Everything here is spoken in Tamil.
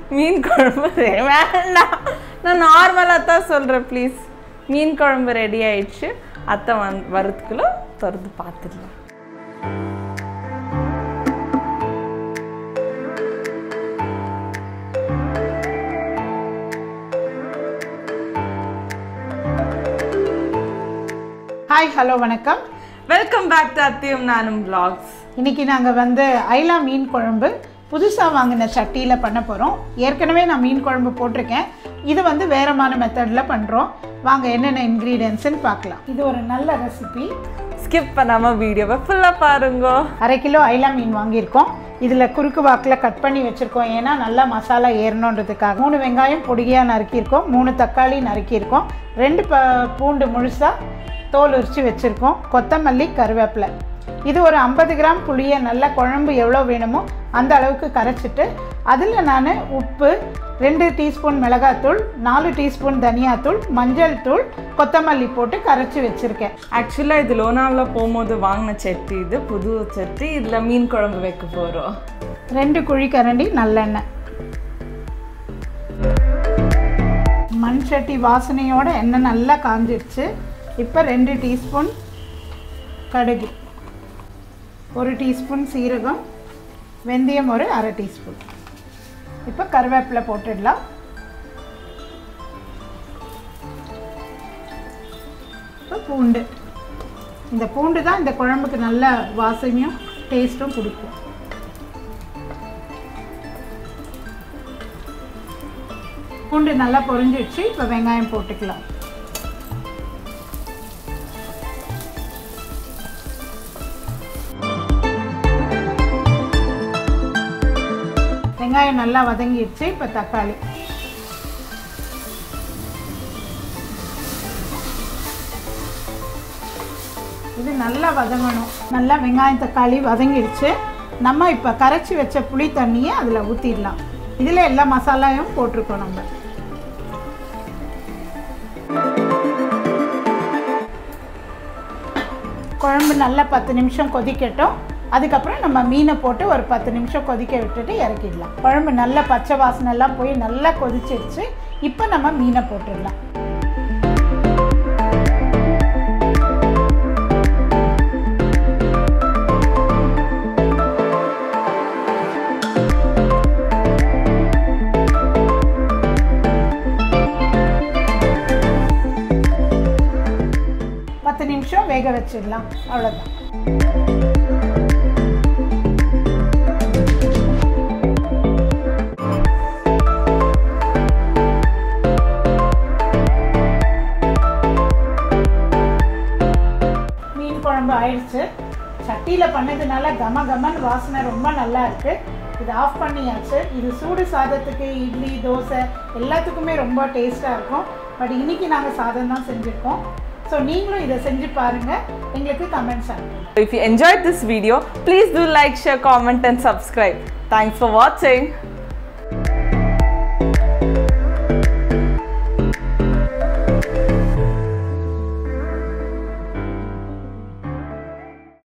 மீன் குழம்பு ரெ- வேண்டாம் நான் நார்மலாக தான் சொல்கிறேன் ப்ளீஸ் மீன் குழம்பு ரெடி ஆயிடுச்சு அத்தை வந் வரதுக்குள்ளே திறந்து பார்த்துடலாம் ஹாய் ஹலோ வணக்கம் வெல்கம் பேக் டு அத்தியும் நானும் vlogs இன்னைக்கு நாங்கள் வந்து ஐலா மீன் குழம்பு புதுசாக வாங்கின சட்டியில் பண்ண போகிறோம் ஏற்கனவே நான் மீன் குழம்பு போட்டிருக்கேன் இது வந்து வேறமான மெத்தடில் பண்ணுறோம் வாங்க என்னென்ன இன்க்ரீடியன்ட்ஸ்னு பார்க்கலாம் இது ஒரு நல்ல ரெசிபி ஸ்கிப் பண்ணாமல் வீடியோவை ஃபுல்லாக பாருங்க அரை கிலோ ஐலா மீன் வாங்கியிருக்கோம் இதில் குறுக்கு வாக்கில் கட் பண்ணி வச்சுருக்கோம் ஏன்னா நல்லா மசாலா ஏறணுன்றதுக்காக மூணு வெங்காயம் பொடியாக நறுக்கியிருக்கோம் மூணு தக்காளி நறுக்கியிருக்கோம் ரெண்டு ப பூண்டு முழுசாக தோல் உரித்து வச்சுருக்கோம் கொத்தமல்லி கருவேப்பிலை இது ஒரு ஐம்பது கிராம் புளியை நல்லா குழம்பு எவ்வளோ வேணுமோ அந்த அளவுக்கு கரைச்சிட்டு அதில் நான் உப்பு ரெண்டு டீஸ்பூன் மிளகாத்தூள் நாலு டீஸ்பூன் தனியாத்தூள் மஞ்சள் தூள் கொத்தமல்லி போட்டு கரைச்சி வச்சுருக்கேன் ஆக்சுவலாக இது லோனாவில் போகும்போது வாங்கின சட்டி இது புது சட்டி இதில் மீன் குழம்பு வைக்க போகிறோம் ரெண்டு குழிக்கரண்டி நல்லெண்ணெய் மண் சட்டி வாசனையோட எண்ணெய் நல்லா காஞ்சிடுச்சு இப்போ ரெண்டு டீஸ்பூன் கடுகு ஒரு டீஸ்பூன் சீரகம் வெந்தயம் ஒரு அரை டீஸ்பூன் இப்போ கருவேப்பிலை போட்டுடலாம் இப்போ பூண்டு இந்த பூண்டு தான் இந்த குழம்புக்கு நல்ல வாசனையும் டேஸ்ட்டும் கொடுக்கும் பூண்டு நல்லா பொரிஞ்சிடுச்சு இப்போ வெங்காயம் போட்டுக்கலாம் வெங்காயம் நல்லா வதங்கிடுச்சு இப்போ தக்காளி இது நல்லா வதங்கணும் நல்லா வெங்காயம் தக்காளி வதங்கிடுச்சு நம்ம இப்போ கரைச்சி வச்ச புளி தண்ணியை அதில் ஊற்றிடலாம் இதில் எல்லா மசாலாயும் போட்டிருக்கோம் நம்ம குழம்பு நல்லா பத்து நிமிஷம் கொதிக்கட்டும் அதுக்கப்புறம் நம்ம மீனை போட்டு ஒரு பத்து நிமிஷம் கொதிக்க விட்டுட்டு இறக்கிடலாம் குழம்பு நல்லா பச்சை வாசனை எல்லாம் போய் நல்லா கொதிச்சிருச்சு இப்போ நம்ம மீனை போட்டுடலாம் பத்து நிமிஷம் வேக வச்சிடலாம் அவ்வளோதான் மீன் குழம்பு ஆயிடுச்சு சட்டியில் பண்ணதுனால கம கமன் வாசனை ரொம்ப நல்லா இருக்கு இது ஆஃப் பண்ணியாச்சு இது சூடு சாதத்துக்கு இட்லி தோசை எல்லாத்துக்குமே ரொம்ப டேஸ்ட்டாக இருக்கும் பட் இன்னைக்கு நாங்கள் சாதம் தான் செஞ்சுருக்கோம் ஸோ நீங்களும் இதை செஞ்சு பாருங்கள் எங்களுக்கு கமெண்ட்ஸ் அனுப்புங்க If you enjoyed this video, please do like, share, comment and subscribe. Thanks for watching.